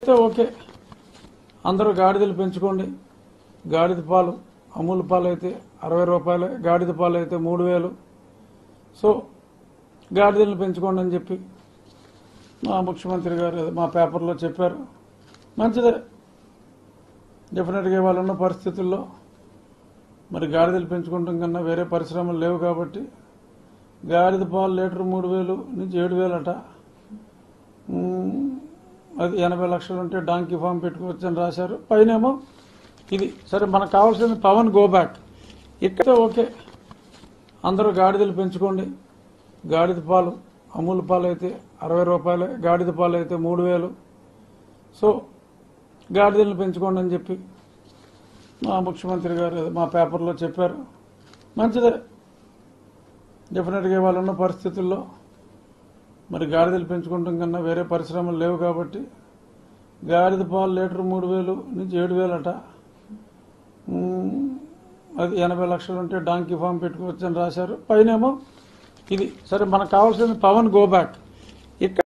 అయితే ఓకే అందరూ గాడిదలు పెంచుకోండి గాడిద పాలు అమూల్ పాలు అయితే అరవై రూపాయలే గాడిద పాలు అయితే మూడు వేలు సో గాడిదలను పెంచుకోండి అని చెప్పి మా ముఖ్యమంత్రి గారు మా పేపర్లో చెప్పారు మంచిదే డెఫినెట్గా వాళ్ళ ఉన్న పరిస్థితుల్లో మరి గాడిదలు పెంచుకుంటాం కన్నా వేరే పరిశ్రమలు లేవు కాబట్టి గాడిద పాలు లీటర్ మూడు వేలు నుంచి ఏడు వేలట ఉమ్, అది ఎనభై లక్షలు ఉంటే డాంకీ ఫామ్ పెట్టుకోవచ్చు అని రాశారు పైనేమో ఇది సరే మనకు కావాల్సింది పవన్ గో బ్యాక్ ఇక్కడ ఓకే అందరూ గాడిదలు పెంచుకోండి గాడిద పాలు అమూల్ పాలు అయితే అరవై రూపాయలే గాడిద పాలు అయితే మూడు వేలు సో గాడిదలను పెంచుకోండి అని చెప్పి మా ముఖ్యమంత్రి గారు మా పేపర్లో చెప్పారు మంచిదే డెఫినెట్గా వాళ్ళ ఉన్న పరిస్థితుల్లో మరి గాడిదలు పెంచుకుంటాం కన్నా వేరే పరిశ్రమలు లేవు కాబట్టి గాడిద పాలు లీటర్ మూడు వేలు నుంచి ఏడు వేలట ఉమ్, అది ఎనభై లక్షలు ఉంటే డాంకీ ఫామ్ పెట్టుకోవచ్చు అని రాశారు పైనేమో ఇది సరే మనకు కావాల్సింది పవన్ గో బ్యాక్ ఇక్కడ